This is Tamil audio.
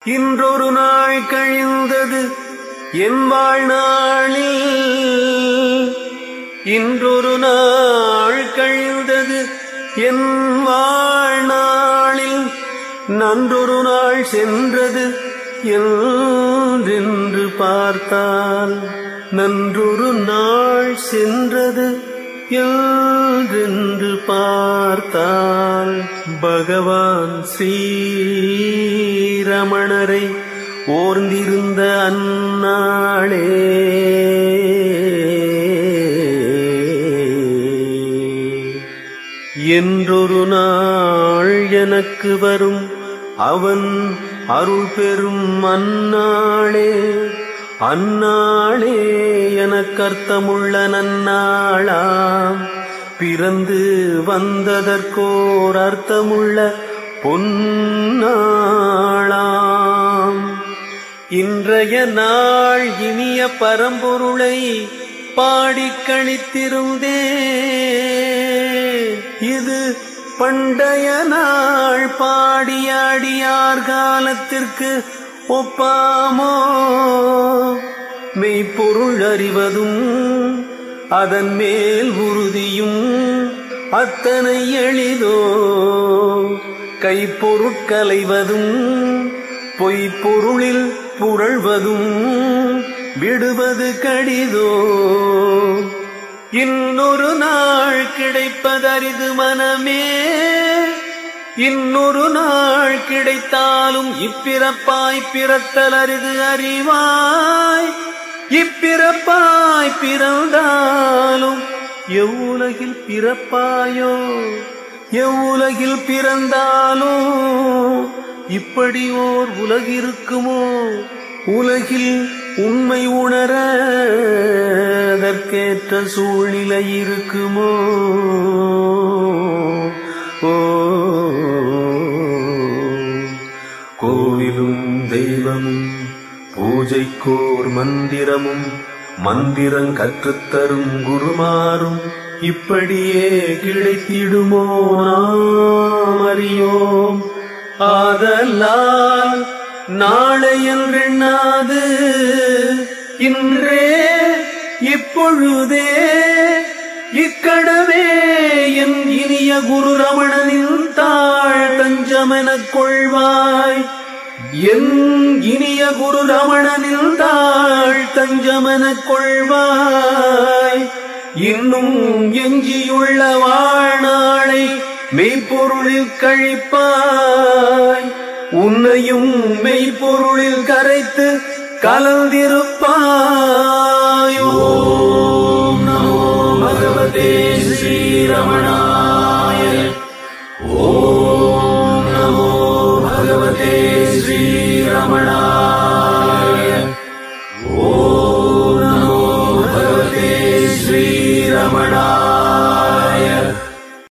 இன்றொரு நாள் கழிந்தது என் வாழ்நாளில் இன்றொரு நாள் கழிந்தது என் வாழ்நாளில் நன்றொரு நாள் சென்றது என்றென்று பார்த்தால் நன்றொரு நாள் சென்றது என்றென்று பார்த்தால் பகவான் ஸ்ரீரமணரை ஓர்ந்திருந்த அந்நாளே என்றொரு நாள் எனக்கு வரும் அவன் அருள் பெறும் அந்நாளே அந்நாளே எனக்கு அர்த்தமுள்ள நன்னாளாம் பிறந்து வந்ததற்கோர் அர்த்தமுள்ள பொன்னாளாம் இன்றைய நாள் இனிய பரம்பொருளை பாடிக் கழித்திருந்தே இது பண்டைய நாள் பாடிய அடியார் காலத்திற்கு ஒப்பாமோ மெய்ப்பொருள் அறிவதும் அதன் மேல் உறுதியும் அத்தனை எளிதோ கைப்பொருட்கலைவதும் பொய்ப்பொருளில் புரள்வதும் விடுவது கடிதோ இன்னொரு நாள் கிடைப்பதரிது மனமே இன்னொரு நாள் கிடைத்தாலும் இப்பிறப்பாய் பிறத்தல் அரிது அறிவாய் இப்பிறப்பாய் பிறந்தாலும் எவ்வுலகில் பிறப்பாயோ எவ்வுலகில் பிறந்தாலும் இப்படி ஓர் உலகிருக்குமோ உலகில் உண்மை உணர அதற்கேற்ற சூழ்நிலை இருக்குமோ ஓ கோவிலும் தெய்வமும் பூஜைக்கோர் மந்திரமும் மந்திரம் கற்றுத்தரும் குருமாரும் இப்படியே கிடைத்திடுமோ நாம் அறியோம் ஆதலால் நாளை என்றெண்ணாது இன்றே இப்பொழுதே இக்கடவே என் இனிய குரு ரமணனின் தாழ் தஞ்சமெனக் கொள்வாய் என் இனிய குரு ரமணனில் தாழ் தஞ்சமெனக் கொள்வாய் இன்னும் எஞ்சியுள்ள வாழ்நாளை மெய்ப்பொருளில் கழிப்பாய் உன்னையும் மெய்ப்பொருளில் கரைத்து கலந்திருப்பாய் ஓம் நமோ பகவதே ஸ்ரீரமணாய ஓம் நமோ பகவதே ஸ்ரீரமணாய ஓம்